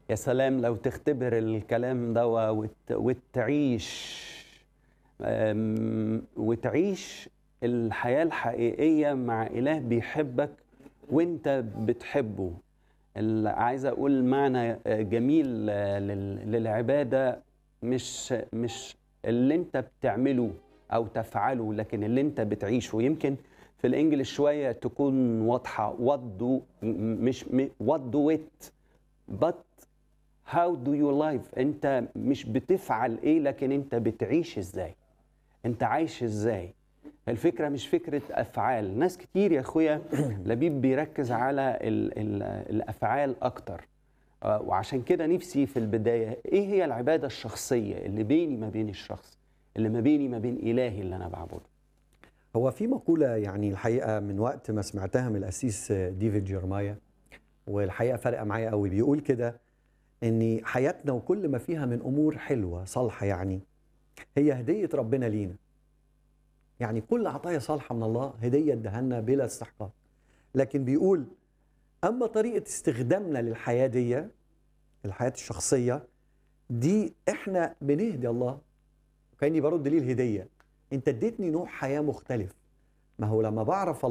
يا سلام لو تختبر الكلام ده وت... وتعيش أم، وتعيش الحياة الحقيقية مع إله بيحبك وانت بتحبه ال- عايز أقول معنى جميل لل- للعبادة مش مش اللي انت بتعمله أو تفعله لكن اللي انت بتعيشه يمكن في الانجليش شوية تكون واضحة what do مش م- what do it but how do you live انت مش بتفعل ايه لكن انت بتعيش ازاي انت عايش ازاي الفكرة مش فكرة أفعال ناس كتير يا أخويا لبيب بيركز على ال ال الأفعال أكتر آه، وعشان كده نفسي في البداية إيه هي العبادة الشخصية اللي بيني ما بين الشخص اللي ما بيني ما بين إلهي اللي أنا بعبده هو في مقولة يعني الحقيقة من وقت ما سمعتها من الأسيس ديفيد جيرمايا والحقيقة فارقة معايا قوي بيقول كده إن حياتنا وكل ما فيها من أمور حلوة صالحة يعني هي هدية ربنا لينا يعني كل عطايا صالحة من الله هدية ادهنا بلا استحقاق لكن بيقول أما طريقة استخدامنا للحياة دي الحياة الشخصية دي إحنا بنهدي الله كأني برد ليه الهدية أنت اديتني نوع حياة مختلف ما هو لما بعرف